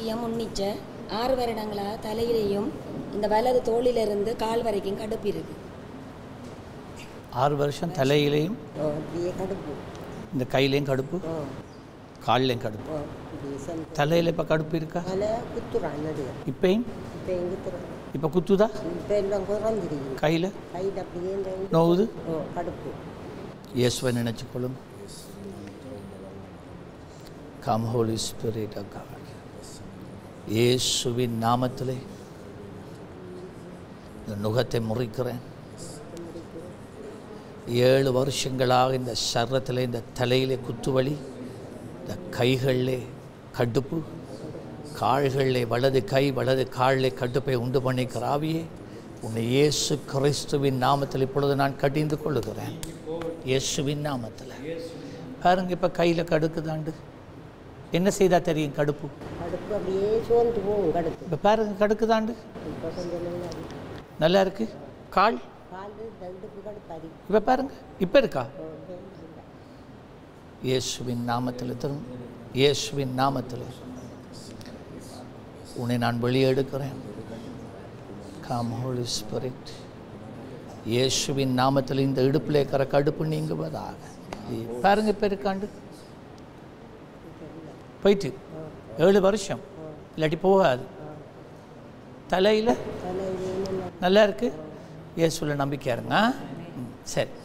வாக்கியம் முன்னிச்ச ஆறு வருடங்களா தலையிலையும் இந்த வலது தோளிலிருந்து கால் வரைக்கும் கடுப்பு இருக்கு ஆறு வருஷம் தலையிலையும் ஓ இப்படியே கடுப்பு இந்த கையிலையும் கடுப்பு ஓ கால்லையும் கடுப்பு ஓ இப்படி சென்று தலையில் இப்போ கடுப்பு இருக்கா அதில் குத்துறான் நடுக இப்பயும் இப்போ எங்கே குத்துறான் இப்போ குத்துதா இப்போ எல்லாம் குறைஞ்சிருக்கு கையில் கையில் அப்படியே இந்த இது- நோவுது ஓ கடுப்பு இயேசுவை நினைச்சுக்கொள்ளும் come holy spirit of God இயேசுவின் நாமத்திலே இந்த நுகத்தை முறிக்கிறேன் ஏழு வருஷங்களாக இந்த சர்ரத்தில் இந்த தலையிலே குத்துவலி இந்த கைகளிலே கடுப்பு கால்களிலே வலது கை வலது காலிலே கடுப்பை உண்டு பண்ணிக்கிற ஆவியே உன்னை இயேசு கிறிஸ்துவின் நாமத்தில் இப்பொழுது நான் கடிந்து கொள்ளுகிறேன் இயேசுவின் நாமத்தில் பாருங்க இப்போ கையில் கடுக்குதாண்டு என்ன செய்தா தெரியும் கடுப்பு கடுப்பு அப்படியே சோர்ந்து போகும் கடுப்பு இப்போ பாருங்க கடுக்குதாண்டு இப்போ கொஞ்சம் நல்லா இருக்கு. நல்லா இருக்கு கால் கால் தடுப்பு கடுப்பு அடி இப்போ பாருங்க இப்போ இருக்கா ஓ, இப்போ இல்லை. இயேசுவின் நாமத்தில் தரும் இயேசுவின் நாமத்தில் உன்னை நான் வெளியே எடுக்கிறேன் காம் ஹோலி ஸ்பிரிட் இயேசுவின் நாமத்தில் இந்த இடுப்பில் இருக்கிற கடுப்பு நீங்குவதாக பாருங்க இப்போ இருக்காண்டு போயிட்டு ஏழு வருஷம் இல்லாட்டி போகாது தலையில் தலையிலே நல்லா நல்லா இருக்கு இயேசுவில் நம்பிக்கை இருங்க ம், சரி